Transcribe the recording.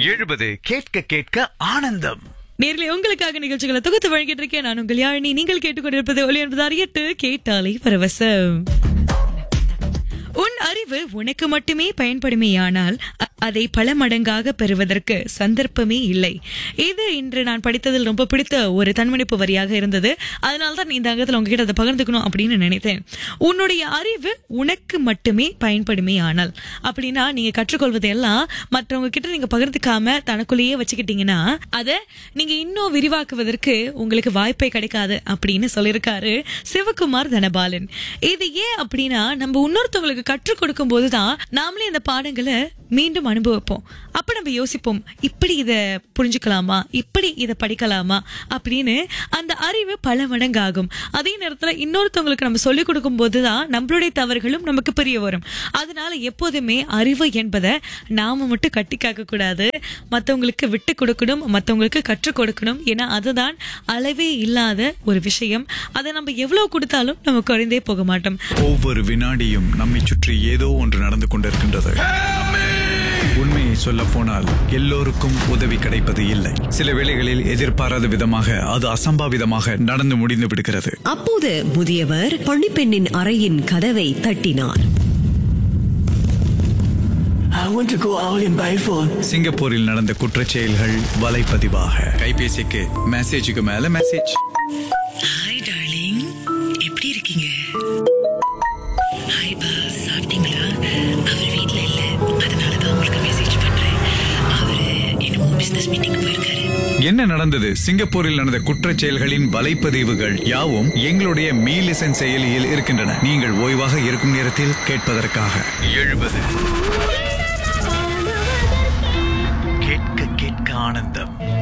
எழுபது கேட்க கேட்க ஆனந்தம் நேரில் உங்களுக்காக நிகழ்ச்சிகளை தொகுத்து வழங்கிட்டு இருக்கேன் நான் உங்கள் யாழினி நீங்கள் கேட்டுக்கொண்டிருப்பது ஒளி என்பது அறியட்டு கேட்டாலே பரவசம் உன் அறிவு உனக்கு மட்டுமே பயன்படுமேயானால் அ- அதை பல மடங்காக பெறுவதற்கு சந்தர்ப்பமே இல்லை இது இன்று நான் படித்ததில் ரொம்ப பிடித்த ஒரு தன்மணிப்பு வரியாக இருந்தது அதனால தான் இந்த அங்கத்தில் உங்ககிட்ட அதை பகிர்ந்துக்கணும் அப்படின்னு நினைத்தேன் உன்னுடைய அறிவு உனக்கு மட்டுமே பயன்படுமே ஆனால் அப்படின்னா நீங்க கற்றுக்கொள்வது எல்லாம் மற்றவங்க கிட்ட நீங்க பகிர்ந்துக்காம தனக்குள்ளேயே வச்சுக்கிட்டீங்கன்னா அதை நீங்க இன்னும் விரிவாக்குவதற்கு உங்களுக்கு வாய்ப்பே கிடைக்காது அப்படின்னு சொல்லியிருக்காரு சிவகுமார் தனபாலன் இது ஏன் அப்படின்னா நம்ம இன்னொருத்தவங்களுக்கு கற்றுக் கொடுக்கும் போதுதான் நாமளே இந்த பாடங்களை மீண்டும் அனுபவிப்போம் அப்ப நம்ம யோசிப்போம் இப்படி இத புரிஞ்சுக்கலாமா இப்படி இத படிக்கலாமா அப்படின்னு அந்த அறிவு பல மடங்காகும் அதே நேரத்துல இன்னொருத்தவங்களுக்கு நம்ம சொல்லிக் கொடுக்கும் போதுதான் நம்மளுடைய தவறுகளும் நமக்கு புரிய வரும் அதனால எப்போதுமே அறிவு என்பதை நாம மட்டும் கட்டி காக்க கூடாது மத்தவங்களுக்கு விட்டு கொடுக்கணும் மத்தவங்களுக்கு கற்றுக் கொடுக்கணும் ஏன்னா அதுதான் அளவே இல்லாத ஒரு விஷயம் அதை நம்ம எவ்வளவு கொடுத்தாலும் நம்ம குறைந்தே போக மாட்டோம் ஒவ்வொரு வினாடியும் நம்மை சுற்றி ஏதோ ஒன்று நடந்து கொண்டிருக்கின்றது உண்மையை சொல்ல போனால் எல்லோருக்கும் உதவி கிடைப்பது இல்லை சில வேளைகளில் எதிர்பாராத விதமாக அது அசம்பாவிதமாக நடந்து முடிந்து விடுகிறது அப்போது முதியவர் பணிப்பெண்ணின் அறையின் கதவை தட்டினார் I want to go out in my phone. சிங்கப்பூரில் நடந்த குற்றச் செயல்கள் வலைப்பதிவாக கைபேசிக்கு மெசேஜுக்கு மேல மெசேஜ் ஹாய் டார்லிங் எப்படி இருக்கீங்க ஹாய் பா சாப்பிட்டீங்களா அவர் வீட்ல இல்ல அதனால தான் உங்களுக்கு மெசேஜ் பண்றேன் அவரு என்னமோ பிசினஸ் மீட்டிங் போயிருக்காரு என்ன நடந்தது சிங்கப்பூரில் நடந்த குற்றச் செயல்களின் வலைப்பதிவுகள் யாவும் எங்களுடைய மீ லிசன் செயலியில் இருக்கின்றன நீங்கள் ஓய்வாக இருக்கும் நேரத்தில் கேட்பதற்காக எழுபது கேட்க கேட்க ஆனந்தம்